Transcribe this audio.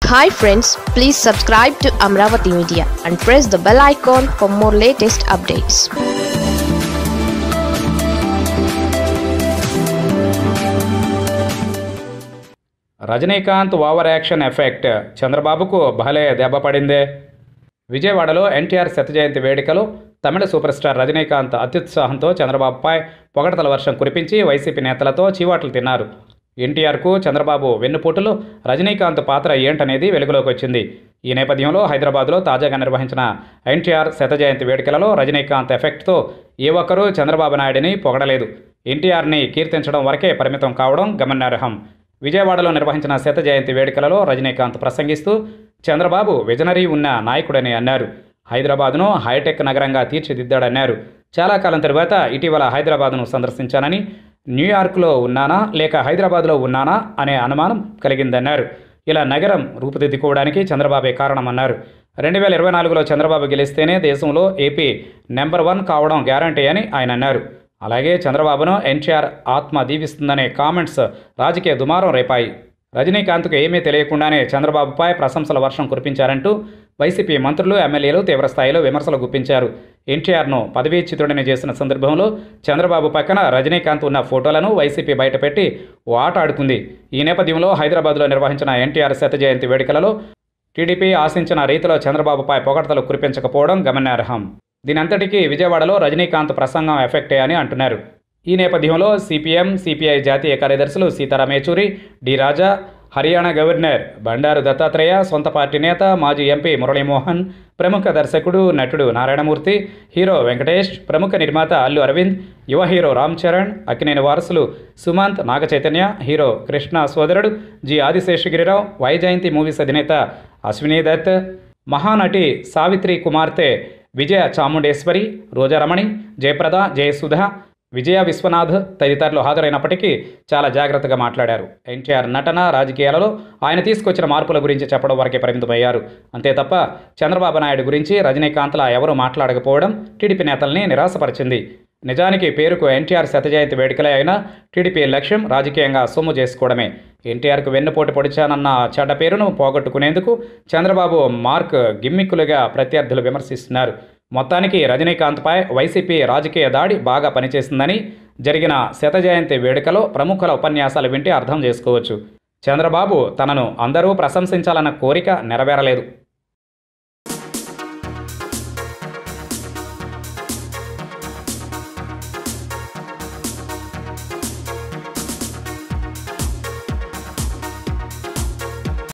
hi friends please subscribe to Amaravati media and press the bell icon for more latest updates Rajinikanth over action effect చంద్రబాబుకు భలే దెబ్బ పడిందే విజయవాడలో ఎన్టీఆర్ శత జయంతి వేడుకలో తమిళ సూపర్ స్టార్ రజనీకాంత్ అత్యుత్సాహంతో చంద్రబాబుపై పొగడతల వర్షం కురిపించి వైసీపీ నేతలతో చీవాట్లు తిన్నారు ఎన్టీఆర్కు చంద్రబాబు వెన్నుపోటులో రజనీకాంత్ పాత్ర ఏంటనేది వెలుగులోకి వచ్చింది ఈ నేపథ్యంలో హైదరాబాద్లో తాజాగా నిర్వహించిన ఎన్టీఆర్ శత జయంతి వేడుకలలో రజనీకాంత్ ఎఫెక్ట్తో ఏ ఒక్కరూ చంద్రబాబు నాయుడిని పొగడలేదు ఎన్టీఆర్ని కీర్తించడం వరకే పరిమితం కావడం గమనార్హం విజయవాడలో నిర్వహించిన శత జయంతి వేడుకలలో రజనీకాంత్ ప్రసంగిస్తూ చంద్రబాబు విజనరీ ఉన్న నాయకుడని అన్నారు హైదరాబాద్ను హైటెక్ నగరంగా తీర్చిదిద్దాడన్నారు చాలా కాలం తరువాత ఇటీవల హైదరాబాద్ను సందర్శించానని న్యూయార్క్లో ఉన్నానా లేక హైదరాబాద్లో ఉన్నానా అనే అనుమానం కలిగిందన్నారు ఇలా నగరం రూపుదిద్దుకోవడానికి చంద్రబాబే కారణమన్నారు రెండు వేల ఇరవై నాలుగులో చంద్రబాబు గెలిస్తేనే దేశంలో ఏపీ నెంబర్ వన్ కావడం గ్యారంటీ అని ఆయన అన్నారు అలాగే చంద్రబాబును ఎన్టీఆర్ ఆత్మ దీవిస్తుందనే కామెంట్స్ రాజకీయ దుమారం రేపాయి రజనీకాంత్కు ఏమీ తెలియకుండానే చంద్రబాబుపై ప్రశంసల వర్షం కురిపించారంటూ వైసీపీ మంత్రులు ఎమ్మెల్యేలు తీవ్రస్థాయిలో విమర్శలు గుప్పించారు ఎన్టీఆర్ను పదవీచ్యుతుడిని చేసిన సందర్భంలో చంద్రబాబు పక్కన రజనీకాంత్ ఉన్న ఫోటోలను వైసీపీ బయటపెట్టి ఓ ఆట ఆడుకుంది ఈ నేపథ్యంలో హైదరాబాద్లో నిర్వహించిన ఎన్టీఆర్ శత జయంతి వేడుకలలో టీడీపీ ఆశించిన రీతిలో చంద్రబాబుపై పొగడతలు కురిపించకపోవడం గమనార్హం దీనంతటికీ విజయవాడలో రజనీకాంత్ ప్రసంగం ఎఫెక్టే అని అంటున్నారు ఈ నేపథ్యంలో సిపిఎం సిపిఐ జాతీయ కార్యదర్శులు సీతారాం యేచూరి డి రాజా హర్యానా గవర్నర్ బండారు దత్తాత్రేయ సొంత పార్టీ నేత మాజీ ఎంపీ మురళీమోహన్ ప్రముఖ దర్శకుడు నటుడు నారాయణమూర్తి హీరో వెంకటేష్ ప్రముఖ నిర్మాత అల్లు అరవింద్ యువ హీరో రామ్ చరణ్ అక్కినేని వారసులు సుమంత్ నాగచైతన్య హీరో కృష్ణ సోదరుడు జి ఆదిశేషగిరిరావు వైజయంతి మూవీస్ అధినేత అశ్విని దత్ మహానటి సావిత్రి కుమార్తె విజయ చాముండేశ్వరి రోజారమణి జయప్రద జయసుధ విజయ విశ్వనాథ్ తదితరులు హాజరైనప్పటికీ చాలా జాగ్రత్తగా మాట్లాడారు ఎన్టీఆర్ నటన రాజకీయాలలో ఆయన తీసుకొచ్చిన మార్పుల గురించి చెప్పడం వరకే పరిమితమయ్యారు అంతే తప్ప చంద్రబాబు నాయుడు గురించి రజనీకాంత్లా ఎవరూ మాట్లాడకపోవడం టీడీపీ నేతల్ని నిరాశపరిచింది నిజానికి పేరుకు ఎన్టీఆర్ శత జయంతి వేడుకలే అయినా టీడీపీ లక్ష్యం రాజకీయంగా సొమ్ము చేసుకోవడమే ఎన్టీఆర్కు వెన్నుపోటు పొడిచానన్న చెడ్డ పేరును పోగొట్టుకునేందుకు చంద్రబాబు మార్క్ గిమ్మిక్కులుగా ప్రత్యర్థులు విమర్శిస్తున్నారు మొత్తానికి రజనీకాంత్పై వైసీపీ రాజకీయ దాడి బాగా పనిచేసిందని జరిగిన శత జయంతి వేడుకలో ప్రముఖుల ఉపన్యాసాలు వింటే అర్థం చేసుకోవచ్చు చంద్రబాబు తనను అందరూ ప్రశంసించాలన్న కోరిక నెరవేరలేదు